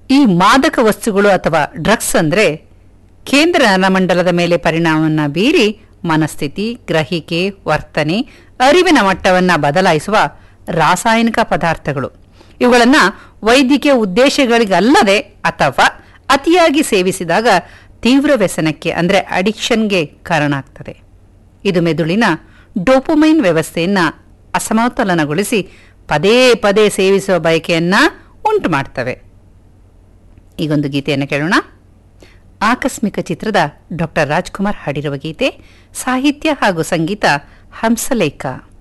ಈ ಮಾದಕ ವಸ್ತುಗಳು ಅಥವಾ ಡ್ರಗ್ಸ್ ಅಂದ್ರೆ ಕೇಂದ್ರ ನರಮಂಡಲದ ಮೇಲೆ ಪರಿಣಾಮವನ್ನ ಬೀರಿ ಮನಸ್ಥಿತಿ ಗ್ರಹಿಕೆ ವರ್ತನೆ ಅರಿವಿನ ಮಟ್ಟವನ್ನ ಬದಲಾಯಿಸುವ ರಾಸಾಯನಿಕ ಪದಾರ್ಥಗಳು ಇವುಗಳನ್ನ ವೈದ್ಯಕೀಯ ಉದ್ದೇಶಗಳಿಗಲ್ಲದೆ ಅಥವಾ ಅತಿಯಾಗಿ ಸೇವಿಸಿದಾಗ ತೀವ್ರ ವ್ಯಸನಕ್ಕೆ ಅಂದ್ರೆ ಅಡಿಕ್ಷನ್ಗೆ ಕಾರಣ ಆಗ್ತದೆ ಇದು ಮೆದುಳಿನ ಡೋಪಮೈನ್ ವ್ಯವಸ್ಥೆಯನ್ನ ಅಸಮತೋಲನಗೊಳಿಸಿ ಪದೇ ಪದೇ ಸೇವಿಸುವ ಬಯಕೆಯನ್ನ ಉಂಟು ಮಾಡ್ತವೆ ಈಗೊಂದು ಗೀತೆಯನ್ನು ಕೇಳೋಣ ಆಕಸ್ಮಿಕ ಚಿತ್ರದ ಡಾಕ್ಟರ್ ರಾಜ್ಕುಮಾರ್ ಹಾಡಿರುವ ಗೀತೆ ಸಾಹಿತ್ಯ ಹಾಗೂ ಸಂಗೀತ ಹಂಸಲೇಖ